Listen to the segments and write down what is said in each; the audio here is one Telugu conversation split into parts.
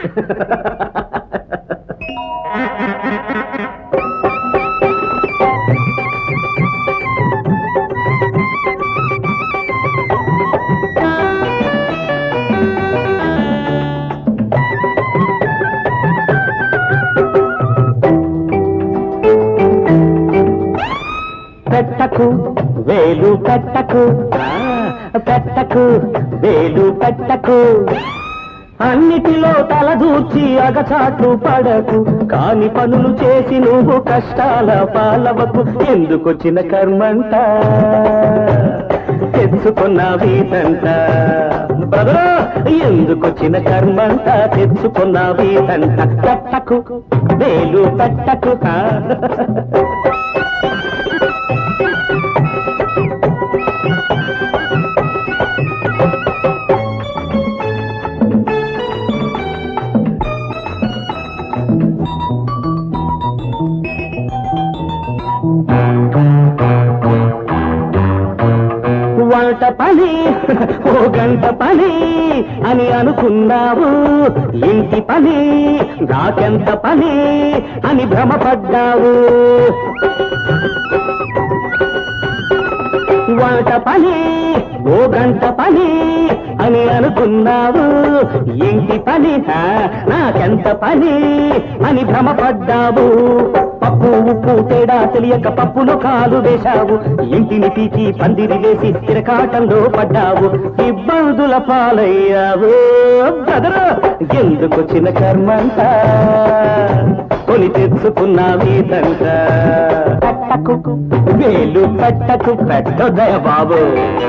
పెట్టకు వేలు పెట్టకు ఆ, పెట్టకు వేలు పెట్టకు అన్నిటిలో తలదూర్చి అగచాట్లు పడకు కాని పనులు చేసి నువ్వు కష్టాల పాలవకు ఎందుకొచ్చిన కర్మంట తెచ్చుకున్న వీటంట బ్రదరా ఎందుకొచ్చిన కర్మంట తెచ్చుకున్న వీటంట పెట్టకు వేలు పెట్టకు ఆ. వంట పని ఓ గంట పని అని అనుకున్నావు ఇంటి పని నాకెంత పని అని భ్రమపడ్డావు వంట పని ఓ గంట పని అని అనుకున్నావు ఇంటి పని ఆ, నాకెంత పని అని భ్రమపడ్డావు పప్పు ఉప్పు తేడా తెలియక పప్పులో కాలు వేశావు ఇంటిని పీకి పందిరి వేసి తిరకాటంలో పడ్డావు ఇబ్బందుల పాలయ్యావు బ్రదరు ఎందుకొచ్చిన కర్మంతా కొని తెచ్చుకున్నా వీతంట పట్టకు వేలు పట్టకు పెట్టదయ బాబు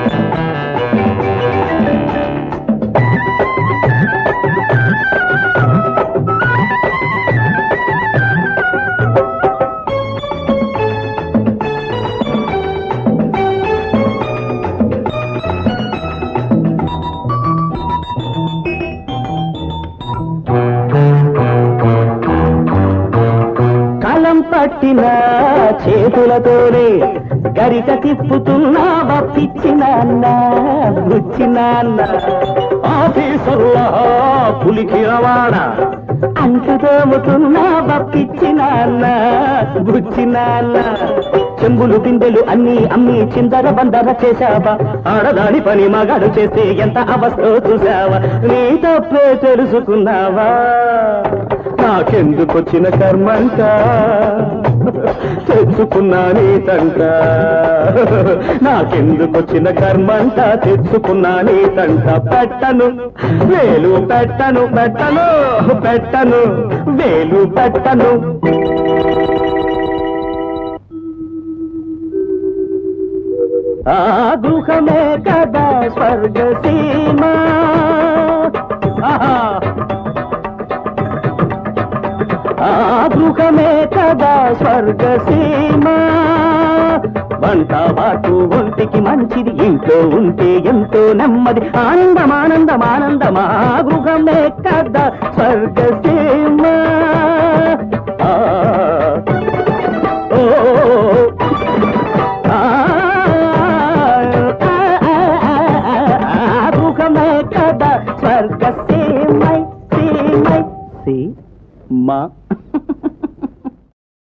కలం పట్టిన చేతులతోనే గరిక తిప్పుతున్నావా పిచ్చిన బుచ్చిన ఆఫీసర్లా పులికి రవాణ అంటు తోముతున్నావా పిచ్చిన బుచ్చిన చెంబులు బిందెలు అన్ని అమ్మి చిందర బందర చేశావా ఆడదాని పని మగాడు చేస్తే ఎంత అవస్థ చూసావా నీ తప్పే తెలుసుకున్నావా నాకెందుకొచ్చిన కర్మంట తెచ్చుకున్నా నీ తంట నాకెందుకొచ్చిన కర్మంట తెచ్చుకున్నా నీ తంట పెట్టను వేలు పెట్టను పెట్టను పెట్టను వేలు పెట్టను ఆ గృహమే కదా స్వర్గసీమ ఆహా ఆ గృహమే కదా స్వర్గసీమ వంట బాటు ఒంటికి మంచిది ఇంట్లో ఉంటే ఎంతో నెమ్మది ఆనందం ఆనందం ఆనందం ఆ గృహమే కదా స్వర్గసీమ ఆ, ఓ